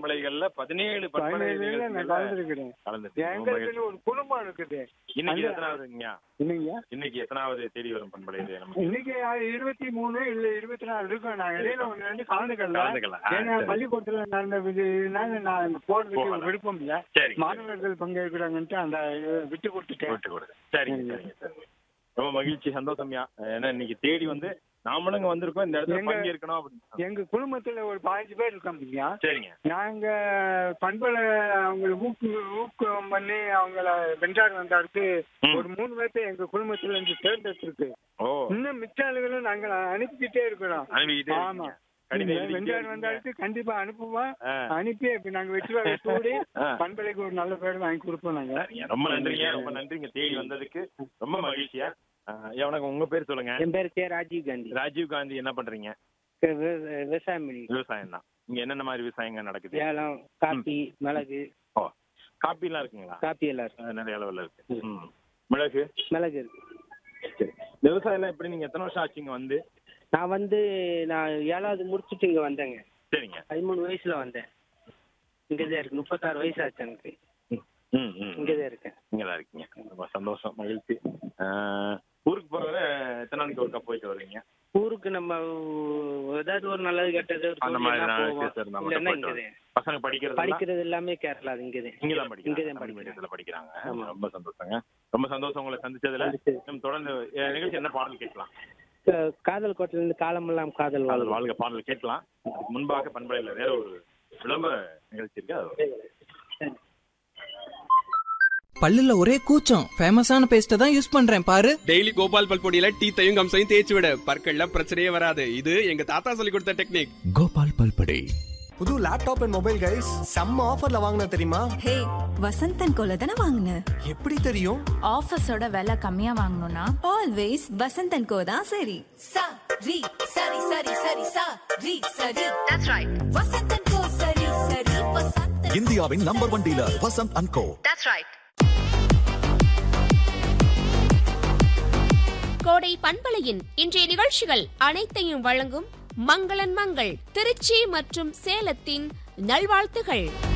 பண்பலைகள்ல பதினேழு பண்பலை பதினேழுல நான் நிகழ்ச்சிகள்ல கலந்துருக்கிறேன் கலந்துருக்கீங்க. ரொம்ப எங்களுக்கு மகிழ்ச்சி. ஒரு குடும்பம் இருக்குது இன்னைக்கு அந்த- எத்தனாவதுங்கய்யா இல்லைங்க இன்னைக்கு எத்தனாவது தேடி வரும் பண்பலை இது நம்ம இன்னைக்கு இருபத்தி மூணு இல்ல இருபத்தி நாலு இருக்கும் நான் இடையில ஒண்ணு ரெண்டு கலந்துக்கல கலந்துக்கலாம். ஆ, ஏன்னா சரி. பள்ளிக்கூடத்துல நடந்த இதுனால நான் போறதுக்கு போகல. விருப்பம் இல்ல சரி மாணவர்கள் பங்கேற்கிறாங்கன்ட்டு அந்த இது விட்டு கொடுத்துட்டேன் விட்டு கொடுங்க சரிங்க சரிங்க சரிங்க ரொம்ப மகிழ்ச்சி சந்தோஷம்யா ஏன்னா இன்னைக்கு தேடி வந்து நாமளுங்க வந்திருக்கோம் இந்த இடத்துல எங்க- பங்கேற்கணும் அப்படின்னு எங்க குடும்பத்துல ஒரு பதினஞ்சு பேர் இருக்கோம்யா சரிங்க நாங்க பண்பலை அவங்களை ஊக்கு ஊக்கம் பண்ணி அவங்கள வென்றார் வந்தாருக்கு ம். ஒரு மூணு பேர்த்த எங்க குடும்பத்துல இருந்து தேர்ந்தெடுத்திருக்கு ஓ இன்னும் மிச்ச ஆளுகளும் நாங்க அனுப்பிக்கிட்டே இருக்கிறோம் அனுப்பிக்கிட்டே ஆமா இருக்கீங்க. கடிதம் எழுதிக்கிட்டே வென்றார் இருக்கீங்க. வந்தாருக்கு கண்டிப்பா அனுப்புவோம் ஆ. அனுப்பி இப்ப நாங்க வெற்றி வாகை சூடி ஆ. பண்பலைக்கு ஒரு நல்ல பேர் வாங்கி கொடுப்போம் நாங்க சரிங்க. ரொம்ப நன்றிங்க ரொம்ப நன்றிங்க தேடி வந்ததுக்கு ரொம்ப மகிழ்ச்சியா எவனக்கு உங்க பேர் சொல்லுங்க என் பேர் கே ராஜீவ் காந்தி ராஜீவ் காந்தி என்ன பண்றீங்க வி- விவசாயம் பண்ணி விவசாயம் தான் இங்க என்னென்ன மாதிரி விவசாயங்க நடக்குது ஏலம் காப்பி மிளகு ஓ காப்பி எல்லாம் இருக்குங்களா காப்பி எல்லாம் இருக்கு அஹ் நிறைய அளவுல இருக்கு ம். மிளகு மிளகு இருக்கு சரி விவசாயம் எல்லாம் எப்படி நீங்க எத்தனை வருஷம் ஆச்சுங்க வந்து நான் வந்து நான் ஏழாவது முடிச்சுட்டு இங்க வந்தேங்க சரிங்க பதிமூணு வயசுல வந்தேன் இங்கதான் இருக்கு முப்பத்தாறு வயசு ஆச்சு எனக்கு ம், ம் ம் இங்கதான் இருக்கேன் இங்கதான் இருக்கீங்க ரொம்ப சந்தோஷம் மகிழ்ச்சி அஹ், ஊருக்கு போறவர எத்தனை நாளைக்கு ஒருக்கா போயிட்டு வருவீங்க ஊருக்கு நம்ம ஏதாவது ஒரு நல்லது கெட்டது ஒரு அந்த கோவிலுக்கு மாதிரி எல்லாம் நான் போவோம். விசேஷம் இருந்தா மட்டும் இல்லைன்னா போயிட்டு இங்கதான் வருவீங்க. பசங்க படிக்கிறது படிக்கிறது எல்லாமே கேரளா அது இங்கதான் இங்கதான் படிக்கிறாங்க இங்கதான் தமிழ் படிக்கிறாங்க மீடியத்துல படிக்கிறாங்க ஆமா. ரொம்ப சந்தோஷங்க ரொம்ப சந்தோஷம் உங்களை சந்திச்சதுல சந்திச்சது. நம்ம தொடர்ந்து அஹ், நிகழ்ச்சி என்ன பாடல் கேட்கலாம் க- காதல் கோட்டையில இருந்து காலமெல்லாம் காதல் பாடல் வாழ்வு வாழ்க பாடல் கேட்கலாம் அதுக்கு முன்பாக பண்பலையில் வேற ஒரு விளம்பர நிகழ்ச்சி இருக்கு அது பல்லுல ஒரே கூச்சம் ஃபேமஸான பேஸ்ட தான் யூஸ் பண்றேன் பாரு டெய்லி கோபால் பல் பொடியில டீத்தையும் கம்சையும் தேய்ச்சி விட பற்கள்ல பிரச்சனையே வராது இது எங்க தாத்தா சொல்லி கொடுத்த டெக்னிக் கோபால் பல்படை புது லேப்டாப் அண்ட் மொபைல் கைஸ் செம்ம ஆஃபர்ல வாங்கின தெரியுமா ஹே வசந்தன் கோல தானே வாங்கின எப்படி தெரியும் ஆஃபீஸோட விலை கம்மியா வாங்கணும்னா ஆல்வேஸ் வசந்தன் கோ தான் சரி சா ரி சரி சரி சரி சா ரி சரி தட்ஸ் ரைட் வசந்தன் கோ சரி சரி வசந்தன் இந்தியாவின் number one dealer Vasanth and co that's right Kodai பண்பலையின் இன்றைய நிகழ்ச்சிகள் அனைத்தையும் வழங்கும் மங்களன் மங்கள் திருச்சி மற்றும் சேலத்தின் நல்வாழ்த்துகள்